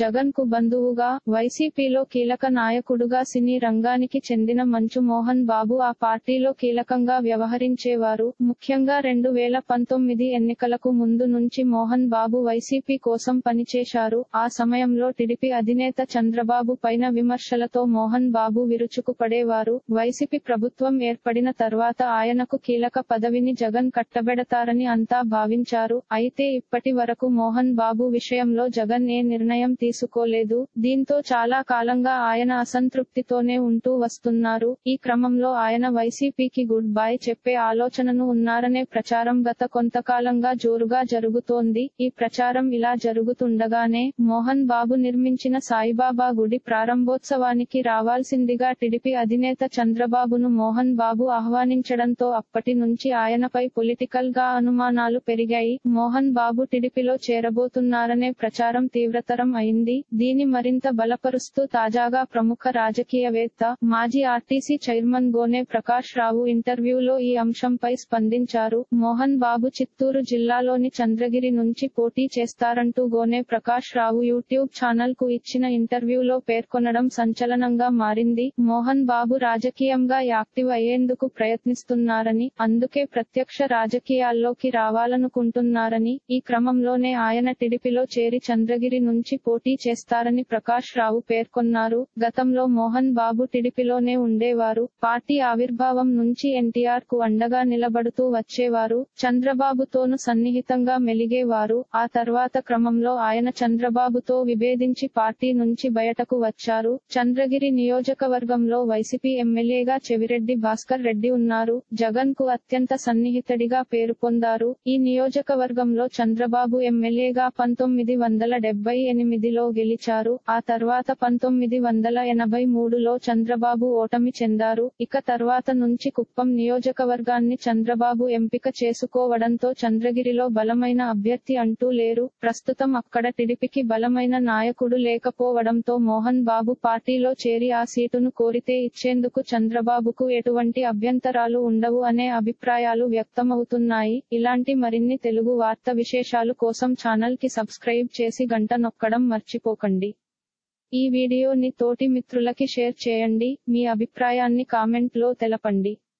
జగన్ కు బంధువుగా వైసీపీలో కీలక నాయకుడుగా సినీ రంగానికి చెందిన మంచు మోహన్ బాబు ఆ పార్టీలో కీలకంగా వ్యవహరించేవారు ముఖ్యంగా రెండు వేల పంతొమ్మిది ఎన్నికలకు ముందు నుంచి మోహన్ బాబు వైసీపీ కోసం పనిచేశారు ఆ సమయంలో టిడిపి అధినేత చంద్రబాబు పైన విమర్శలతో మోహన్ బాబు విరుచుకుపడేవారు వైసీపీ ప్రభుత్వం ఏర్పడిన తర్వాత ఆయనకు కీలక పదవిని జగన్ కట్టబెడతారని అంతా భావించారు అయితే ఇప్పటి వరకు మోహన్ బాబు విషయంలో జగన్ ఏ నిర్ణయం తీసుకోలేదు దీంతో చాలా కాలంగా ఆయన అసంతృప్తితోనే ఉంటూ వస్తున్నారు ఈ క్రమంలో ఆయన వైసీపీకి గుడ్ బై చెప్పే ఆలోచనను ఉన్నారనే ప్రచారం గత కొంతకాలంగా జోరుగా జరుగుతోంది ఈ ప్రచారం ఇలా జరుగుతుండగానే మోహన్ బాబు నిర్మించిన సాయిబాబా గుడి ప్రారంభోత్సవానికి రావాల్సిందిగా టిడిపి అధినేత చంద్రబాబును మోహన్ బాబు ఆహ్వానించడంతో అప్పటి నుంచి ఆయనపై పొలిటికల్ గా అనుమానాలు పెరిగాయి మోహన్ బాబు టిడిపిలో చేరబోతున్నారనే ప్రచారం తీవ్రతరం అయింది దీని మరింత బలపరుస్తూ తాజాగా ప్రముఖ రాజకీయవేత్త మాజీ ఆర్టీసీ చైర్మన్ గోనె ప్రకాష్ రావు ఇంటర్వ్యూలో ఈ అంశంపై స్పందించారు మోహన్ బాబు చిత్తూరు జిల్లాలోని చంద్రగిరి నుంచి పోటీ చేస్తారంటూ గోనె ప్రకాష్ రావు యూట్యూబ్ ఛానల్ కు ఇచ్చిన ఇంటర్వ్యూలో పేర్కొనడం సంచలనంగా మారింది మోహన్ బాబు రాజకీయంగా యాక్టివ్ అయ్యేందుకు ప్రయత్నిస్తున్నారని అందుకే ప్రత్యక్ష రాజకీయాల్లోకి రావాలనుకుంటున్నారని ఈ క్రమంలోనే ఆయన టిడిపిలో చేరి చంద్రగిరి నుంచి పోటీ చేస్తారని ప్రకాష్ రావు పేర్కొన్నారు గతంలో మోహన్ బాబు టిడిపిలోనే ఉండేవారు పార్టీ ఆవిర్భావం నుంచి ఎన్టీఆర్ కు అండగా నిలబడుతూ వచ్చేవారు చంద్రబాబుతోను సన్నిహితంగా మెలిగేవారు ఆ తర్వాత క్రమంలో ఆయన చంద్రబాబుతో విభేదించి పార్టీ నుంచి బయటకు వచ్చారు చంద్రగిరి నియోజకవర్గంలో వైసీపీ ఎమ్మెల్యేగా చెవిరెడ్డి భాస్కర్ రెడ్డి ఉన్నారు జగన్ కు అత్యంత సన్నిహితుడిగా పేరు పొందారు ఈ నియోజకవర్గంలో చంద్రబాబు ఎమ్మెల్యేగా పంతొమ్మిది వందల డెబ్బై ఎనిమిదిలో గెలిచారు ఆ తర్వాత పంతొమ్మిది వందల ఎనభై మూడులో చంద్రబాబు ఓటమి చెందారు ఇక తర్వాత నుంచి కుప్పం నియోజకవర్గాన్ని చంద్రబాబు ఎంపిక చేసుకోవడంతో చంద్రగిరిలో బలమైన అభ్యర్థి అంటూ లేరు ప్రస్తుతం అక్కడ టిడిపికి బలమైన నాయకుడు లేకపోవడంతో మోహన్ బాబు పార్టీలో చేరి ఆ సీటును కోరితే ఇచ్చేందుకు చంద్రబాబుకు ఎటువంటి అభ్యంతరాలు ఉండవు అనే అభిప్రాయాలు వ్యక్తమవుతున్నాయి ఇలాంటి మరిన్ని తెలుగు వార్త విశేషాలు కోసం ఛానల్ కి సబ్స్క్రైబ్ చేసి గంట నొక్కడం మర్చిపోకండి ఈ వీడియోని తోటి మిత్రులకి షేర్ చేయండి మీ అభిప్రాయాన్ని కామెంట్ లో తెలపండి